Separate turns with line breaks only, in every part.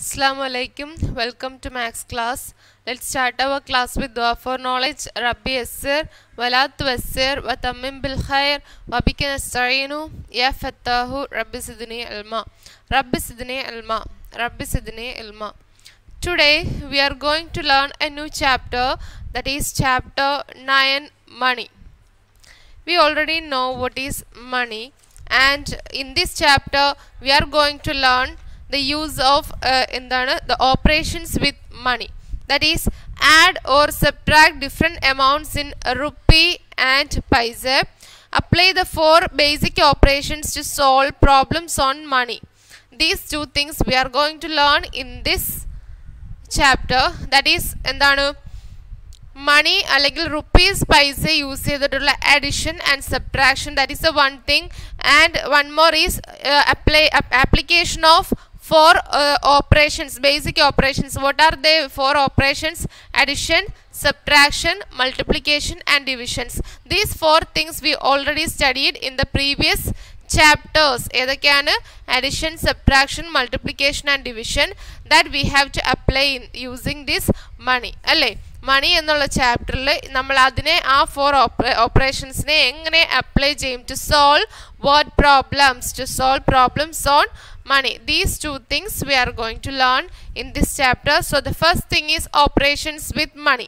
Assalamu alaikum. Welcome to Max class. Let's start our class with dua for knowledge. Rabbi yassir wa la tuwassir wa tammim bil khair wa bika nasta'inu ya fattahu rabbi sidni ilma. Rabbi sidni ilma. Rabbi sidni ilma. Today we are going to learn a new chapter that is chapter 9 money. We already know what is money and in this chapter we are going to learn the use of uh, എന്താണ് the operations with money that is add or subtract different amounts in rupee and paise apply the four basic operations to solve problems on money these two things we are going to learn in this chapter that is എന്താണ് മണി അല്ലെങ്കിൽ rupees paisa use ചെയ്തിട്ടുള്ള addition and subtraction that is a one thing and one more is apply application of four operations basic operations what are the four operations addition subtraction multiplication and divisions these four things we already studied in the previous chapters ഏതൊക്കെയാണ് addition subtraction multiplication and division that we have to apply in using this money അല്ലേ മണി എന്നുള്ള ചാപ്റ്ററിൽ നമ്മൾ അതിനെ ആ four ഓപ്പറേഷൻസിനെ എങ്ങനെ apply ചെയ്യും to solve what problems to solve problems on money these two things we are going to learn in this chapter so the first thing is operations with money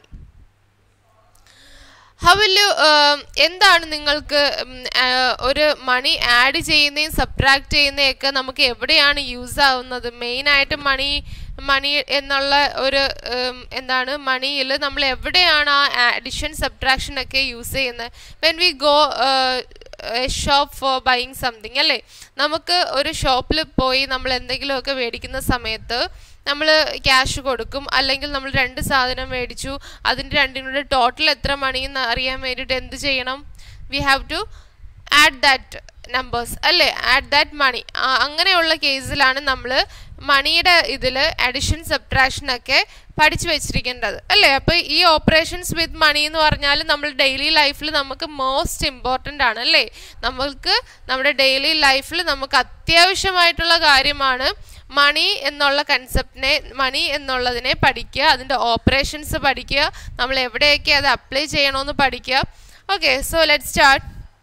how will you എന്താണ് നിങ്ങൾക്ക് ഒരു മണി add ചെയ്യുന്നതും subtract ചെയ്യുന്നതൊക്കെ നമുക്ക് എവിടെയാണ് use ആവുന്നത് മെയിനായിട്ട് മണി മണി എന്നുള്ള ഒരു എന്താണ് മണിയിൽ നമ്മൾ എവിടെയാണ് ആ അഡിഷൻ സബ്ട്രാക്ഷൻ ഒക്കെ യൂസ് ചെയ്യുന്നത് when we go shop for buying something അല്ലേ നമുക്ക് ഒരു ഷോപ്പിൽ പോയി നമ്മൾ എന്തെങ്കിലുമൊക്കെ മേടിക്കുന്ന സമയത്ത് നമ്മൾ ക്യാഷ് കൊടുക്കും അല്ലെങ്കിൽ നമ്മൾ രണ്ട് സാധനം മേടിച്ചു അതിൻ്റെ രണ്ടിനൂടെ ടോട്ടൽ എത്ര മണിയെന്ന് അറിയാൻ വേണ്ടിയിട്ട് എന്ത് ചെയ്യണം we have to add that numbers അല്ലേ ആഡ് ദാറ്റ് മണി അങ്ങനെയുള്ള കേസിലാണ് നമ്മൾ മണിയുടെ ഇതിൽ അഡിഷൻ സബ്ട്രാക്ഷൻ ഒക്കെ പഠിച്ചു വെച്ചിരിക്കേണ്ടത് അല്ലേ അപ്പോൾ ഈ ഓപ്പറേഷൻസ് വിത്ത് മണി എന്ന് പറഞ്ഞാൽ നമ്മൾ ഡെയിലി ലൈഫിൽ നമുക്ക് മോസ്റ്റ് ഇമ്പോർട്ടൻ്റ് ആണ് അല്ലേ നമ്മൾക്ക് നമ്മുടെ ഡെയിലി ലൈഫിൽ നമുക്ക് അത്യാവശ്യമായിട്ടുള്ള കാര്യമാണ് മണി എന്നുള്ള കൺസെപ്റ്റിനെ മണി എന്നുള്ളതിനെ പഠിക്കുക അതിൻ്റെ ഓപ്പറേഷൻസ് പഠിക്കുക നമ്മൾ എവിടെയൊക്കെ അത് അപ്ലൈ ചെയ്യണമെന്ന് പഠിക്കുക okay so let start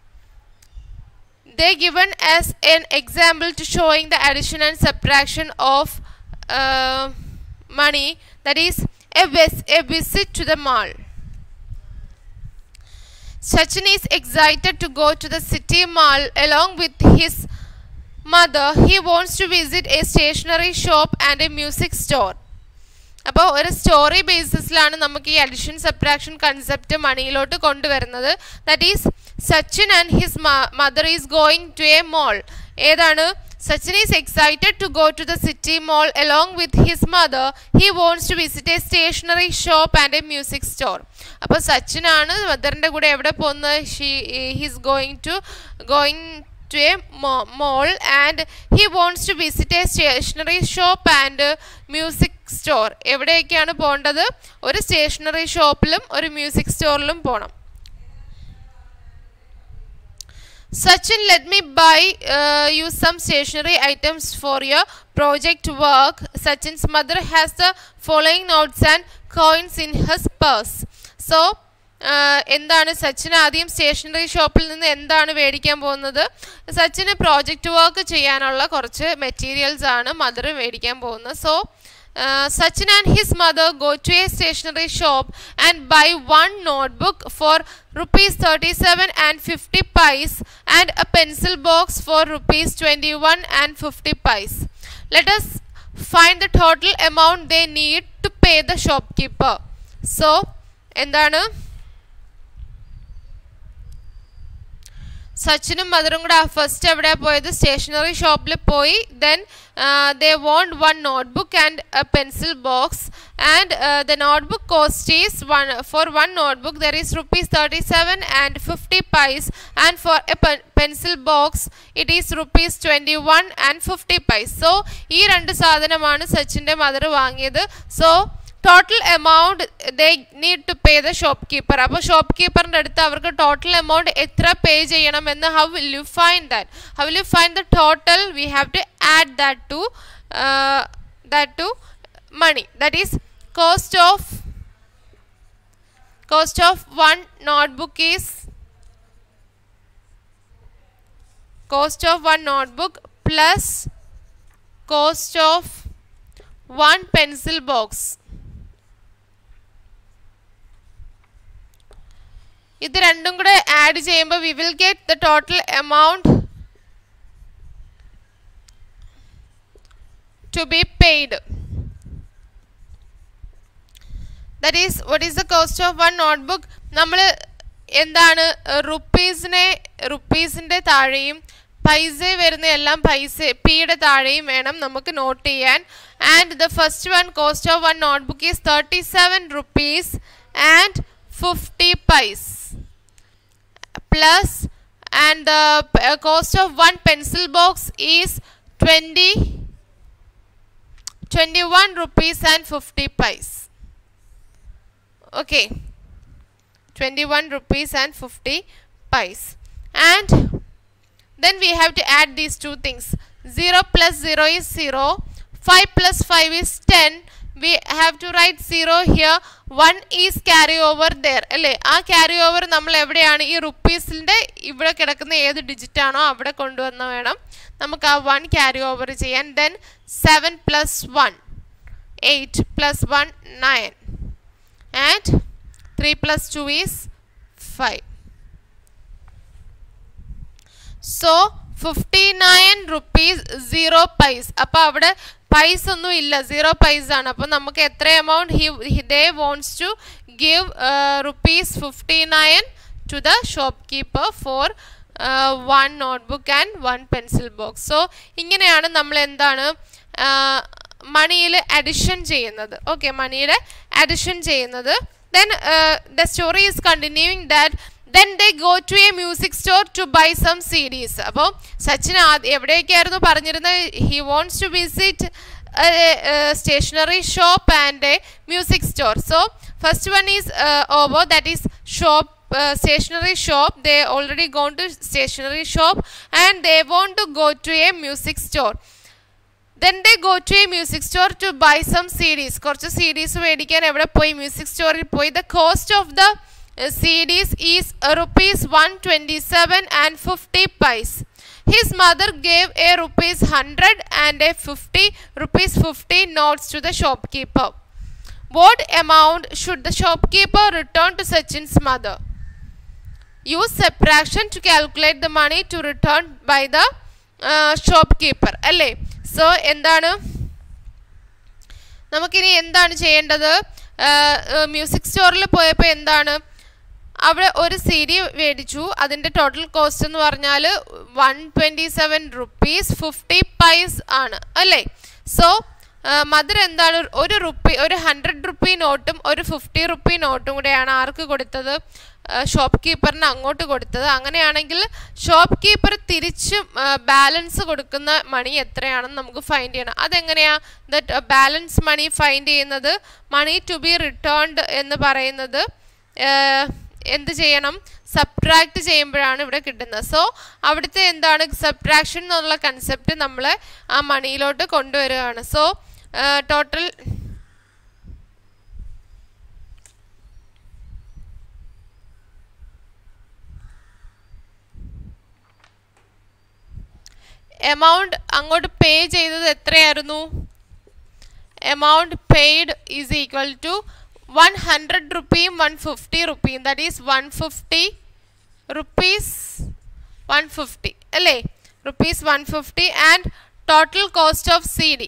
they given as an example to showing the addition and subtraction of uh, money that is a, vis a visit to the mall Sachin is excited to go to the city mall along with his mother. He wants to visit a stationery shop and a music store. അപ്പോൾ ഒരു story ബേസിസിലാണ് നമുക്ക് ഈ addition subtraction concept മണിയിലോട്ട് കൊണ്ടുവരുന്നത് that is Sachin and his mother is going to a mall ഏതാണ് Sachin is excited to go to the city mall along with his mother he wants to visit a stationery shop and a music store അപ്പോൾ സച്ചിനാണ് മദറിൻ്റെ കൂടെ എവിടെ പോകുന്നത് she his going to going to a mall and he wants to visit a stationery shop and music store എവിടെയൊക്കെയാണ് പോകേണ്ടത് ഒരു stationery ഷോപ്പിലും ഒരു മ്യൂസിക് സ്റ്റോറിലും പോകണം Sachin, let me buy uh, you some stationery items for your project work. Sachin's mother has the following notes and coins in his purse. So, എന്താണ് സച്ചിൻ ആദ്യം stationery ഷോപ്പിൽ നിന്ന് എന്താണ് മേടിക്കാൻ പോകുന്നത് സച്ചിന് പ്രോജക്റ്റ് വർക്ക് ചെയ്യാനുള്ള കുറച്ച് മെറ്റീരിയൽസ് ആണ് മദർ മേടിക്കാൻ പോകുന്നത് so Sachin and his mother go to a stationery shop and buy one notebook for rupees thirty seven and fifty paise and a pencil box for rupees twenty one and fifty paise let us find the total amount they need to pay the shopkeeper so എന്താണ് സച്ചിനും മദറും കൂടെ first എവിടെ പോയത് stationery ഷോപ്പിൽ പോയി then they want one notebook and pencil box and the notebook cost is one for one notebook there is rupees thirty seven and fifty paise and for a pencil box it is rupees twenty one and fifty paise so ഈ രണ്ട് സാധനമാണ് സച്ചിൻ്റെ mother വാങ്ങിയത് so total amount they need to pay the shopkeeper അപ്പോൾ shop കീപ്പറിൻ്റെ അടുത്ത് അവർക്ക് total amount എത്ര പേ ചെയ്യണമെന്ന് how will you find that how will you find the total we have to add that two that to money that is cost of cost of one notebook is cost of one notebook plus cost of one pencil box ഇത് രണ്ടും കൂടെ add ചെയ്യുമ്പോൾ we will get the total amount to be paid that is what is the cost of one notebook നമ്മൾ എന്താണ് റുപ്പീസിനെ റുപ്പീസിൻ്റെ താഴെയും പൈസ വരുന്ന എല്ലാം പൈസ പിയുടെ താഴെയും വേണം നമുക്ക് നോട്ട് ചെയ്യാൻ and the first one cost of one notebook is thirty seven rupees and fifty paise plus and the cost of one pencil box is twenty twenty one rupees and fifty paise okay 21 rupees and 50 pice and then we have to add these two things 0 plus 0 is 0 5 plus 5 is 10 we have to write 0 here 1 is carry over there അല്ലേ ആ carry over നമ്മൾ എവിടെയാണ് ഈ റുപ്പീസിൻ്റെ ഇവിടെ കിടക്കുന്ന ഏത് digit ആണോ അവിടെ കൊണ്ടുവന്ന് വേണം നമുക്ക് ആ വൺ ക്യാരി ഓവർ ചെയ്യാൻ then seven plus one eight plus one nine and 3 plus 2 is 5. So 59 rupees 0 paise അപ്പോൾ അവിടെ പൈസ ഒന്നും ഇല്ല സീറോ പൈസ ആണ് അപ്പോൾ നമുക്ക് എത്ര amount he they wants to give rupees fifty nine to the shopkeeper for one notebook and one pencil box so ഇങ്ങനെയാണ് നമ്മൾ എന്താണ് മണിയിൽ അഡിഷൻ ചെയ്യുന്നത് ഓക്കെ മണിയുടെ അഡിഷൻ ചെയ്യുന്നത് then the story is continuing that then they go to a music store to buy some സീരീസ് അപ്പോൾ സച്ചിൻ എവിടെയൊക്കെയായിരുന്നു പറഞ്ഞിരുന്നത് he wants to visit stationery shop and a music store so first one is ഓവോ that is shop uh, stationery shop they already gone to stationery shop and they want to go to a music store then they go to a music store to buy some CDs കുറച്ച് സീരീസ് മേടിക്കാൻ എവിടെ പോയി music സ്റ്റോറിൽ പോയി the cost of the സീരീസ് is rupees one twenty seven and fifty paise his mother gave a rupees hundred and a fifty rupees fifty notes to the shopkeeper what amount should the shopkeeper return to Sachin's mother? Use subtraction to calculate the money to return by the uh, shopkeeper. അല്ലേ so എന്താണ് നമുക്കിനി എന്താണ് ചെയ്യേണ്ടത് music സ്റ്റോറിൽ പോയപ്പോൾ എന്താണ് അവിടെ ഒരു സി ഡി മേടിച്ചു അതിൻ്റെ ടോട്ടൽ കോസ്റ്റ് എന്ന് പറഞ്ഞാൽ one twenty seven rupees fifty paise ആണ് അല്ലേ സോ മദർ എന്താണ് ഒരു റുപ്പി ഒരു ഹൺഡ്രഡ് റുപ്പി നോട്ടും ഒരു ഫിഫ്റ്റി റുപ്പി നോട്ടും കൂടെയാണ് ആർക്ക് കൊടുത്തത് ഷോപ്പ് കീപ്പറിന് അങ്ങോട്ട് കൊടുത്തത് അങ്ങനെയാണെങ്കിൽ ഷോപ്പ് കീപ്പർ തിരിച്ച് ബാലൻസ് കൊടുക്കുന്ന മണി എത്രയാണെന്ന് നമുക്ക് ഫൈൻഡ് ചെയ്യണം അതെങ്ങനെയാ ദറ്റ് ബാലൻസ് മണി ഫൈൻഡ് ചെയ്യുന്നത് മണി ടു ബി റിട്ടേൺഡ് എന്ന് പറയുന്നത് എന്ത് ചെയ്യണം സബ്ട്രാക്ട് ചെയ്യുമ്പോഴാണ് ഇവിടെ കിട്ടുന്നത് സോ അവിടുത്തെ എന്താണ് സബ്ട്രാക്ഷൻ എന്നുള്ള കൺസെപ്റ്റ് നമ്മൾ ആ മണിയിലോട്ട് കൊണ്ടുവരികയാണ് സോ ടോട്ടൽ എമൗണ്ട് അങ്ങോട്ട് പേ ചെയ്തത് എത്രയായിരുന്നു amount paid is equal to one hundred റുപ്പിയും വൺ ഫിഫ്റ്റി റുപ്പിയും that is one fifty rupees one fifty അല്ലേ rupees one fifty and total cost of C D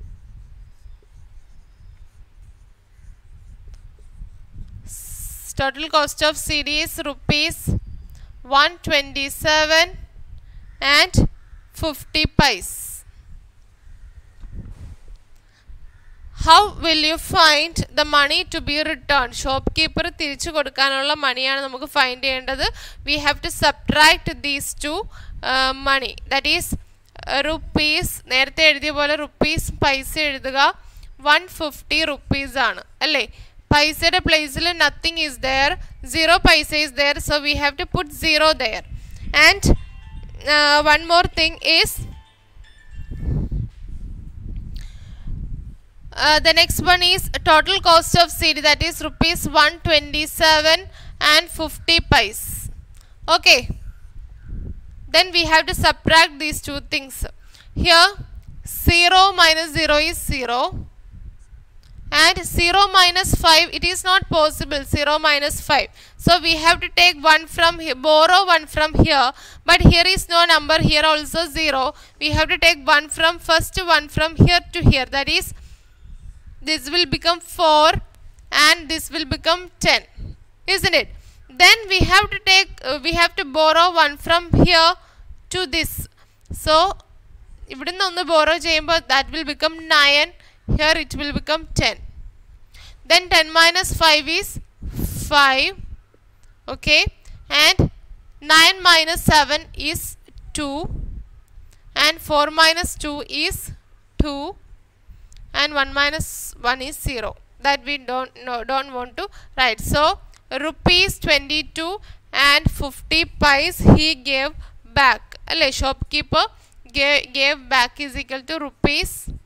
total cost of CD is rupees 127 and 50 pice. How will you find the money to be returned? Shopkeeper തിരിച്ചു കൊടുക്കാനുള്ള മണിയാണ് നമുക്ക് find ചെയ്യേണ്ടത് we have to subtract these two money that is rupees നേരത്തെ എഴുതിയ പോലെ rupees പൈസ എഴുതുക വൺ ഫിഫ്റ്റി റുപ്പീസ് ആണ് അല്ലേ പൈസയുടെ പ്ലേസിൽ nothing is there zero paisa is there so we have to put zero there and one more thing is uh, the next one is total cost of seed that is rupees 127 and 50 pice okay then we have to subtract these two things here 0 minus 0 is 0 and 0 minus 5 it is not possible 0 minus 5 so we have to take one from here borrow one from here but here is no number here also 0 we have to take one from first one from here to here that is this will become 4 and this will become 10 isn't it then we have to take uh, we have to borrow one from here to this so ഇവിടുന്ന് ഒന്ന് borrow ചെയ്യുമ്പോൾ that will become nine here it will become ten then ten minus five is five okay and nine minus seven is two and four minus two is two and 1 minus 1 is 0 that we don't no, don't want to write so rupees 22 and 50 pies he gave back അല്ലേ shopkeeper gave, gave back is equal to rupees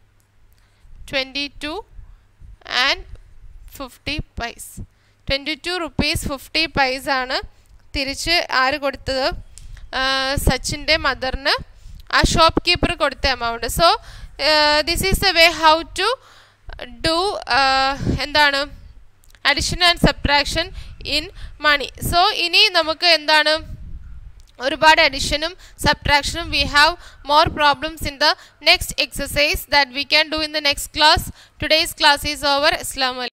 22 and 50 pies 22 rupees 50 pies ആണ് തിരിച്ച് ആര് കൊടുത്തത് സച്ചിൻ്റെ മദറിന് ആ shopkeeper കൊടുത്ത amount so this is a way how to do എന്താണ് addition and subtraction in money so ഇനി നമുക്ക് എന്താണ് ഒരുപാട് അഡിഷനും സബ്ട്രാക്ഷനും we have more problems in the next exercise that we can do in the next class today's class is over അസ്ലാം